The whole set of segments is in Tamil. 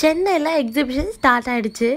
சென்னையில் எக்ஸிபிஷன் ஸ்டார்ட் ஆயிடுச்சு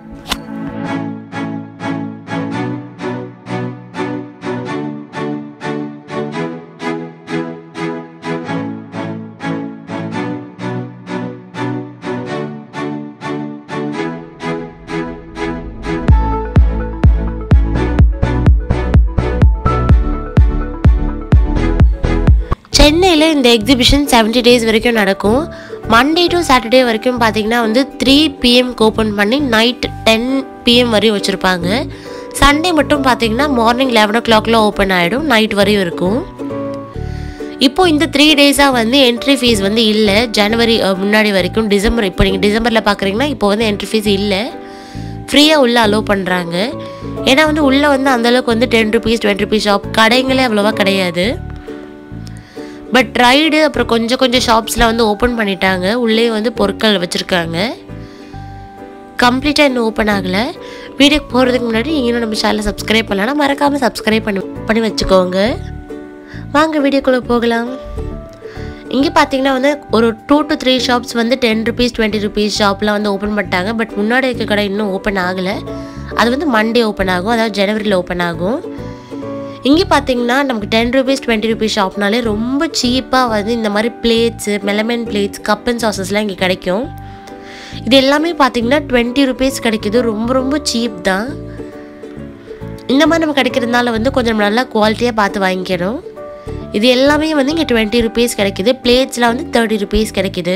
சென்னையில் இந்த எக்ஸிபிஷன் 70 டேஸ் வரைக்கும் நடக்கும் மண்டே டு சாட்டர்டே வரைக்கும் பார்த்தீங்கன்னா வந்து த்ரீ பிஎம்க்கு ஓப்பன் பண்ணி நைட் டென் பிஎம் வரையும் வச்சுருப்பாங்க சண்டே மட்டும் பார்த்தீங்கன்னா மார்னிங் லெவன் ஓ கிளாக்ல ஓப்பன் ஆகிடும் நைட் வரையும் இருக்கும் இப்போ இந்த த்ரீ டேஸாக வந்து என்ட்ரி ஃபீஸ் வந்து இல்லை ஜனவரி அஹ், முன்னாடி வரைக்கும் டிசம்பர் இப்போ நீங்கள் டிசம்பரில் பார்க்குறீங்கன்னா இப்போ வந்து என்ட்ரி ஃபீஸ் இல்லை ஃப்ரீயாக உள்ளே அலோவ் பண்ணுறாங்க ஏன்னா வந்து உள்ளே வந்து அந்தளவுக்கு வந்து ten rupees twenty rupees shop கடைங்களே அவ்வளோவா கிடையாது பட் ரைடு அப்புறம் கொஞ்சம் கொஞ்சம் ஷாப்ஸில் வந்து ஓப்பன் பண்ணிட்டாங்க உள்ளே வந்து பொருட்கள் வச்சுருக்காங்க கம்ப்ளீட்டாக இன்னும் ஓப்பன் ஆகலை வீடியோக்கு போகிறதுக்கு முன்னாடி நீங்களும் நம்ம சேனலை சப்ஸ்கிரைப் பண்ணலன்னா மறக்காமல் சப்ஸ்கிரைப் பண்ணி பண்ணி வச்சுக்கோங்க வாங்க வீடியோக்குள்ளே போகலாம் இங்கே பார்த்தீங்கன்னா வந்து ஒரு டூ டு த்ரீ ஷாப்ஸ் வந்து டென் ருபீஸ் டுவெண்ட்டி ருபீஸ் ஷாப்லாம் வந்து ஓப்பன் பண்ணிட்டாங்க பட் முன்னாடி இருக்க கடை இன்னும் ஓப்பன் ஆகலை அது வந்து மண்டே ஓப்பன் ஆகும் அதாவது ஜனவரியில் ஓப்பன் ஆகும் இங்கே பார்த்தீங்கன்னா நமக்கு டென் ருபீஸ் டுவெண்ட்டி ருபீஸ் ஷாப்னாலே ரொம்ப சீப்பாக வந்து இந்த மாதிரி plates melamine plates cup and சாசஸ்லாம் இங்கே கிடைக்கும் இது எல்லாமே பார்த்தீங்கன்னா டுவெண்ட்டி ருபீஸ் கிடைக்குது ரொம்ப ரொம்ப சீப் தான் இந்த மாதிரி நம்ம கிடைக்கிறதுனால வந்து கொஞ்சம் நல்லா குவாலிட்டியாக பார்த்து வாங்கிக்கணும் இது எல்லாமே வந்து இங்கே டுவெண்ட்டி ருபீஸ் கிடைக்குது பிளேட்ஸில் வந்து தேர்ட்டி ருபீஸ் கிடைக்குது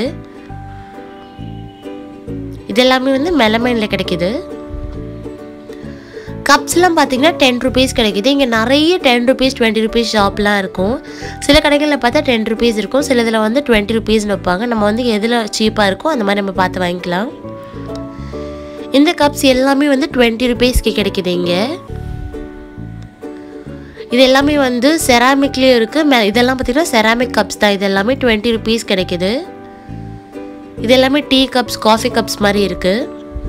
இது எல்லாமே வந்து மெலமைனில் கிடைக்குது கப்ஸ்லாம் பார்த்தீங்கன்னா டென் ருபீஸ் கிடைக்குது இங்கே நிறைய டென் ருபீஸ் டுவெண்ட்டி ருபீஸ் ஷாப்லாம் இருக்கும் சில கடைகளில் பார்த்தா டென் ருபீஸ் இருக்கும் சில இதில் வந்து டுவெண்ட்டி ருபீஸ்னு வைப்பாங்க நம்ம வந்து எதில் சீப்பாக இருக்கோ அந்த மாதிரி நம்ம பார்த்து வாங்கிக்கலாம் இந்த கப்ஸ் எல்லாமே வந்து டுவெண்ட்டி ருபீஸ்க்கு கிடைக்குது இங்கே இது எல்லாமே வந்து செராமிக்லேயும் இருக்குது மே இதெல்லாம் பார்த்தீங்கன்னா செராமிக் கப்ஸ் தான் இது எல்லாமே டுவெண்ட்டி ருபீஸ் கிடைக்குது இது எல்லாமே டீ கப்ஸ் காஃபி கப்ஸ் மாதிரி இருக்குது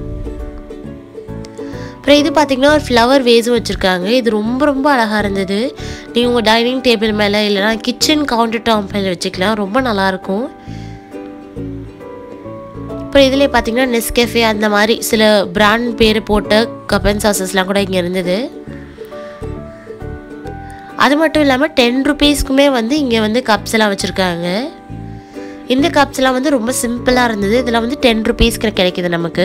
அப்புறம் இது பார்த்தீங்கன்னா ஒரு ஃப்ளவர் வேஸும் வச்சுருக்காங்க இது ரொம்ப ரொம்ப அழகாக இருந்தது நீங்கள் உங்கள் டைனிங் டேபிள் மேலே இல்லைனா கிச்சன் கவுண்டர் டாப் மேலே வச்சுக்கலாம் ரொம்ப நல்லாயிருக்கும் அப்புறம் இதில் பார்த்தீங்கன்னா நெஸ்கெஃபே அந்த மாதிரி சில பிராண்ட் பேர் போட்ட கப்பன் சாசஸ்லாம் கூட இங்கே இருந்தது அது மட்டும் இல்லாமல் டென் ருபீஸ்க்குமே வந்து இங்கே வந்து கப்ஸ் எல்லாம் வச்சுருக்காங்க இந்த கப்ஸ் எல்லாம் வந்து ரொம்ப சிம்பிளாக இருந்தது இதெல்லாம் வந்து டென் ருபீஸ்க்கு கிடைக்குது நமக்கு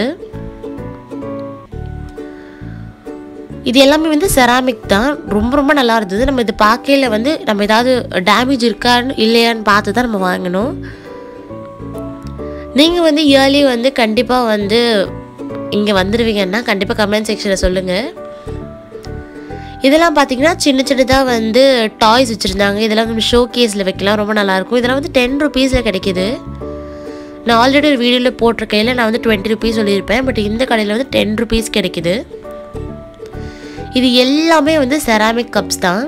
இது எல்லாமே வந்து செராமிக் தான் ரொம்ப ரொம்ப நல்லா இருந்தது நம்ம இது பார்க்கையில் வந்து நம்ம ஏதாவது டேமேஜ் இருக்கான்னு இல்லையான்னு பார்த்து தான் நம்ம வாங்கணும் நீங்கள் வந்து இயர்லி வந்து கண்டிப்பாக வந்து இங்கே வந்துடுவீங்கன்னா கண்டிப்பாக கமெண்ட் செக்ஷனில் சொல்லுங்கள் இதெல்லாம் பார்த்தீங்கன்னா சின்ன சின்னதாக வந்து டாய்ஸ் வச்சுருந்தாங்க இதெல்லாம் வந்து ஷோ கேஸில் வைக்கலாம் ரொம்ப நல்லாயிருக்கும் இதெல்லாம் வந்து டென் ருபீஸில் கிடைக்கிது நான் ஆல்ரெடி ஒரு வீடியோவில் போட்டிருக்கையில் நான் வந்து டுவெண்ட்டி ருபீஸ் சொல்லியிருப்பேன் பட் இந்த கடையில் வந்து டென் ருபீஸ் கிடைக்குது இது எல்லாமே வந்து செராமிக் கப்ஸ் தான்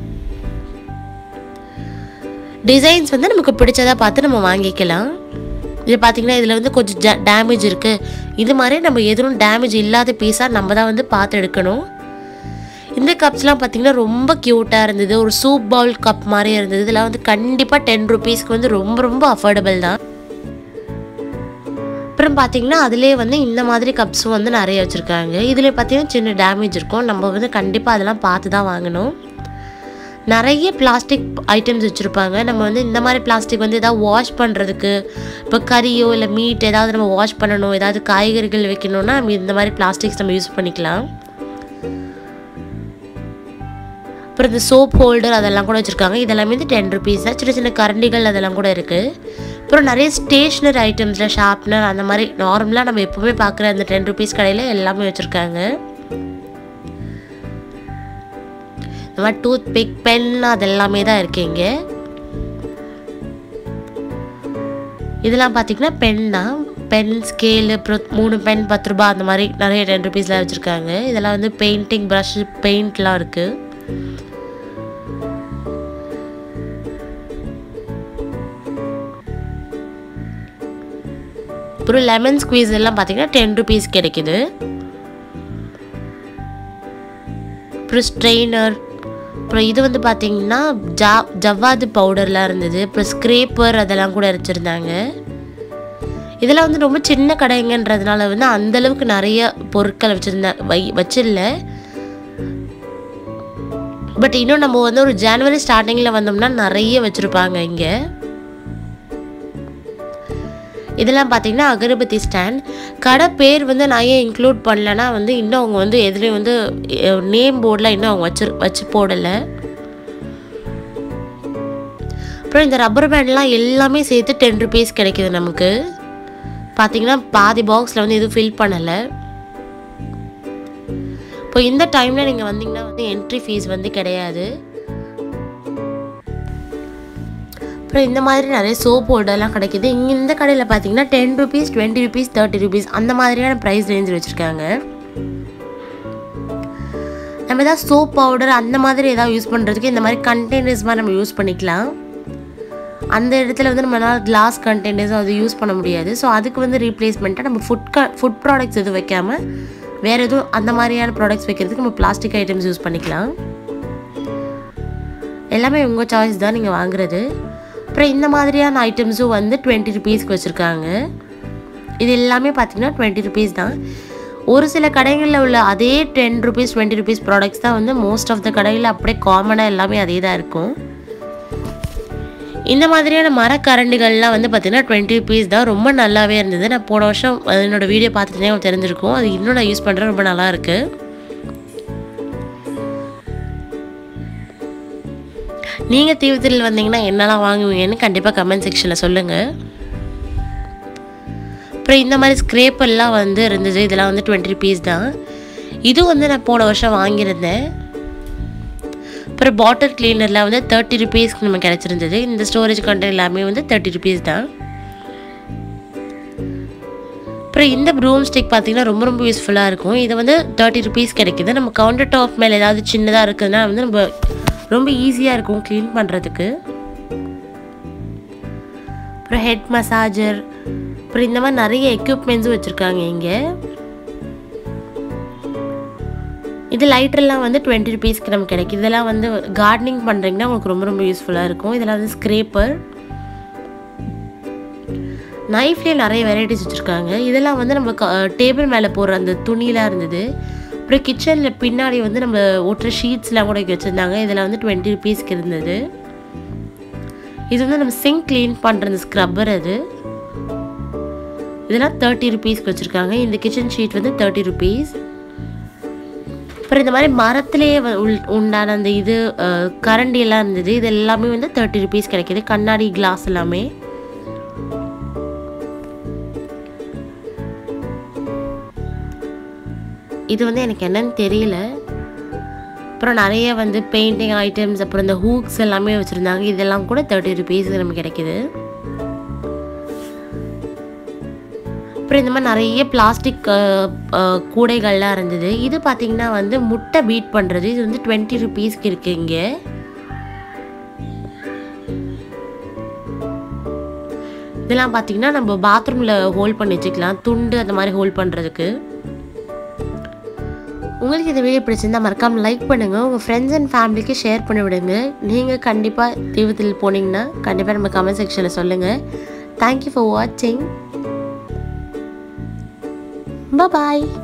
டிசைன்ஸ் வந்து நமக்கு பிடிச்சதா பார்த்து நம்ம வாங்கிக்கலாம் இது பார்த்தீங்கன்னா இதில் வந்து கொஞ்சம் டேமேஜ் இருக்குது இது மாதிரி நம்ம எதுவும் டேமேஜ் இல்லாத பீஸாக நம்ம தான் வந்து பார்த்து எடுக்கணும் இந்த கப்ஸ்லாம் பார்த்தீங்கன்னா ரொம்ப க்யூட்டாக இருந்தது ஒரு சூப் பவுல் கப் மாதிரி இருந்தது இதெல்லாம் வந்து கண்டிப்பாக டென் ருபீஸ்க்கு வந்து ரொம்ப ரொம்ப அஃபோர்டபுள் தான் அப்புறம் பார்த்தீங்கன்னா அதிலே வந்து இந்த மாதிரி கப்ஸும் வந்து நிறைய வச்சுருக்காங்க இதில் பார்த்தீங்கன்னா சின்ன டேமேஜ் இருக்கும் நம்ம வந்து கண்டிப்பாக அதெல்லாம் பார்த்து தான் வாங்கணும் நிறைய பிளாஸ்டிக் ஐட்டம்ஸ் வச்சுருப்பாங்க நம்ம வந்து இந்த மாதிரி பிளாஸ்டிக் வந்து எதாவது வாஷ் பண்ணுறதுக்கு இப்போ கறியோ இல்லை மீட் ஏதாவது நம்ம வாஷ் பண்ணணும் ஏதாவது காய்கறிகள் வைக்கணும்னா நம்ம இந்த மாதிரி பிளாஸ்டிக்ஸ் நம்ம யூஸ் பண்ணிக்கலாம் அப்புறம் இந்த சோப் ஹோல்டர் அதெல்லாம் கூட வச்சுருக்காங்க இதெல்லாமே வந்து டென் ருபீஸ் தான் சின்ன சின்ன கரண்டிகள் அதெல்லாம் கூட இருக்குது அப்புறம் நிறைய ஸ்டேஷ்னரி ஐட்டம்ஸில் ஷார்ப்னர் அந்த மாதிரி நார்மலாக நம்ம எப்போவுமே பார்க்குற அந்த டென் ருபீஸ் கடையில் எல்லாமே வச்சுருக்காங்க இந்த மாதிரி டூத் பிக் பென் அது எல்லாமே தான் இருக்கு இங்கே இதெல்லாம் பார்த்தீங்கன்னா பென் தான் பென் ஸ்கேலு அப்புறம் மூணு பென் பத்து ரூபா அந்த மாதிரி நிறைய டென் ருபீஸ்லாம் வச்சுருக்காங்க இதெல்லாம் வந்து பெயிண்டிங் ப்ரஷ் பெயிண்ட்லாம் இருக்குது அப்புறம் லெமன் ஸ்குவீஸ் எல்லாம் பார்த்தீங்கன்னா டென் ருபீஸ் கிடைக்குது அப்புறம் ஸ்ட்ரெயினர் அப்புறம் இது வந்து பார்த்தீங்கன்னா ஜா ஜவ்வாது பவுடர்லாம் இருந்தது அப்புறம் ஸ்க்ரேப்பர் அதெல்லாம் கூட வச்சுருந்தாங்க இதெல்லாம் வந்து ரொம்ப சின்ன கடைங்கன்றதுனால வந்து அந்த அளவுக்கு நிறைய பொருட்கள் வச்சுருந்தேன் வை வச்சிடல பட் இன்னும் நம்ம வந்து ஒரு ஜனவரி ஸ்டார்டிங்கில் வந்தோம்னா நிறைய வச்சுருப்பாங்க இங்கே இதெல்லாம் பார்த்தீங்கன்னா அகரபத்தி ஸ்டாண்ட் கடை பேர் வந்து நான் ஏன் இன்க்ளூட் பண்ணலன்னா வந்து இன்னும் அவங்க வந்து எதுலேயும் வந்து நேம் போர்டில் இன்னும் அவங்க வச்சு வச்சு போடலை அப்புறம் இந்த ரப்பர் பேண்ட்லாம் எல்லாமே சேர்த்து டென் ருபீஸ் கிடைக்குது நமக்கு பார்த்தீங்கன்னா பாதி பாக்ஸில் வந்து எதுவும் ஃபில் பண்ணலை இப்போ இந்த டைமில் நீங்கள் வந்தீங்கன்னா வந்து என்ட்ரி ஃபீஸ் வந்து கிடையாது அப்புறம் இந்த மாதிரி நிறைய சோப் பவுடர்லாம் கிடைக்கிது இங்கே இந்த கடையில் பார்த்தீங்கன்னா ten rupees twenty rupees thirty rupees அந்த மாதிரியான ப்ரைஸ் ரேஞ்ச் வச்சுருக்காங்க நம்ம ஏதாவது சோப் பவுடர் அந்த மாதிரி ஏதாவது யூஸ் பண்ணுறதுக்கு இந்த மாதிரி கண்டெய்னர்ஸ் மாதிரி நம்ம யூஸ் பண்ணிக்கலாம் அந்த இடத்துல வந்து நம்மளால் கிளாஸ் கண்டெய்னர்ஸ் அது யூஸ் பண்ண முடியாது ஸோ அதுக்கு வந்து ரீப்ளேஸ்மெண்ட்டாக நம்ம ஃபுட் க ஃபுட் ப்ராடக்ட்ஸ் எதுவும் வைக்காமல் வேறு எதுவும் அந்த மாதிரியான ப்ராடக்ட்ஸ் வைக்கிறதுக்கு நம்ம பிளாஸ்டிக் ஐட்டம்ஸ் யூஸ் பண்ணிக்கலாம் எல்லாமே உங்கள் சாய்ஸ் தான் நீங்கள் வாங்குறது அப்புறம் இந்த மாதிரியான ஐட்டம்ஸும் வந்து டுவெண்ட்டி ருபீஸ்க்கு வச்சுருக்காங்க இது எல்லாமே பார்த்தீங்கன்னா டுவெண்ட்டி ருபீஸ் தான் ஒரு சில கடைகளில் உள்ள அதே ten rupees twenty rupees products தான் வந்து மோஸ்ட் ஆஃப் த கடையில் அப்படியே காமனாக எல்லாமே அதே தான் இருக்கும் இந்த மாதிரியான மரக்கரண்டிகள்லாம் வந்து பார்த்தீங்கன்னா டுவெண்ட்டி ருபீஸ் தான் ரொம்ப நல்லாவே இருந்தது நான் போன வருஷம் என்னோட வீடியோ பார்த்துட்டே உங்களுக்கு தெரிஞ்சிருக்கும் அது இன்னும் நான் யூஸ் பண்ணுறேன் ரொம்ப நல்லா இருக்கு நீங்கள் தீவுத்திரில் வந்தீங்கன்னா என்னெல்லாம் வாங்குவீங்கன்னு கண்டிப்பாக கமெண்ட் செக்ஷனில் சொல்லுங்கள் அப்புறம் இந்த மாதிரி ஸ்க்ரேப்பெல்லாம் வந்து இருந்தது இதெல்லாம் வந்து டுவெண்ட்டி ருபீஸ் தான் இது வந்து நான் போன வருஷம் வாங்கியிருந்தேன் அப்புறம் பாட்டில் கிளீனரில் வந்து தேர்ட்டி ருபீஸ்க்கு நமக்கு கிடச்சிருந்தது இந்த ஸ்டோரேஜ் கண்டெய்னர் எல்லாமே வந்து தேர்ட்டி ருபீஸ் தான் அப்புறம் இந்த ப்ரூம் ஸ்டிக் பார்த்தீங்கன்னா ரொம்ப ரொம்ப யூஸ்ஃபுல்லாக இருக்கும் இது வந்து தேர்ட்டி ருபீஸ் கிடைக்குது நம்ம கவுண்டர் டாப் மேலே ஏதாவது சின்னதாக இருக்குதுன்னா வந்து நம்ம ரொம்ப ஈஸியாக இருக்கும் க்ளீன் பண்ணுறதுக்கு அப்புறம் ஹெட் மசாஜர் அப்புறம் இந்த மாதிரி நிறைய எக்யூப்மெண்ட்ஸும் வச்சுருக்காங்க இங்கே இது லைட்டர்லாம் வந்து டுவெண்ட்டி ருபீஸ்க்கு நமக்கு கிடைக்குது இதெல்லாம் வந்து கார்டனிங் பண்ணுறீங்கன்னா உங்களுக்கு ரொம்ப ரொம்ப யூஸ்ஃபுல்லாக இருக்கும் இதெல்லாம் வந்து ஸ்க்ரேப்பர் நைஃப்லேயே நிறைய வெரைட்டிஸ் வச்சுருக்காங்க இதெல்லாம் வந்து நம்ம டேபிள் மேலே போடுற அந்த துணிலாம் இருந்தது அப்புறம் கிச்சனில் பின்னாடி வந்து நம்ம ஒட்டுற ஷீட்ஸ்லாம் கூட வச்சுருந்தாங்க இதில் வந்து டுவெண்ட்டி ருபீஸ்க்கு இருந்தது இது வந்து நம்ம சிங்க் க்ளீன் பண்ணுற அந்த ஸ்க்ரப்பர் அது இதெல்லாம் தேர்ட்டி ருபீஸ்க்கு வச்சுருக்காங்க இந்த கிச்சன் ஷீட் வந்து தேர்ட்டி ருபீஸ் அப்புறம் இந்த மாதிரி மரத்துலேயே உண்டான அந்த இது கரண்டி எல்லாம் இருந்தது இது எல்லாமே வந்து தேர்ட்டி ருபீஸ் கிடைக்கிது கண்ணாடி கிளாஸ் எல்லாமே இது வந்து எனக்கு என்னன்னு தெரியல அப்புறம் நிறைய வந்து பெயிண்டிங் ஐட்டம்ஸ் அப்புறம் இந்த ஹூக்ஸ் எல்லாமே வச்சுருந்தாங்க இதெல்லாம் கூட தேர்ட்டி ருபீஸ் நமக்கு கிடைக்கிது அப்புறம் இந்த மாதிரி நிறைய பிளாஸ்டிக் கூடைகள்லாம் இருந்தது இது பார்த்திங்கன்னா வந்து முட்டை பீட் பண்ணுறது இது வந்து டுவெண்ட்டி ருபீஸ்க்கு இருக்குது இங்கே இதெல்லாம் பார்த்திங்கன்னா நம்ம பாத்ரூமில் ஹோல்ட் பண்ணி வச்சுக்கலாம் துண்டு அந்த மாதிரி ஹோல்ட் பண்ணுறதுக்கு உங்களுக்கு இந்த வீடியோ பிடிச்சிருந்தா மறக்காமல் லைக் பண்ணுங்கள் உங்கள் ஃப்ரெண்ட்ஸ் அண்ட் ஃபேமிலிக்கு ஷேர் பண்ணி விடுங்க நீங்கள் கண்டிப்பாக தீவத்தில் போனீங்கன்னா கண்டிப்பாக நம்ம கமெண்ட் செக்ஷனில் சொல்லுங்கள் தேங்க்யூ ஃபார் வாட்சிங் பாய்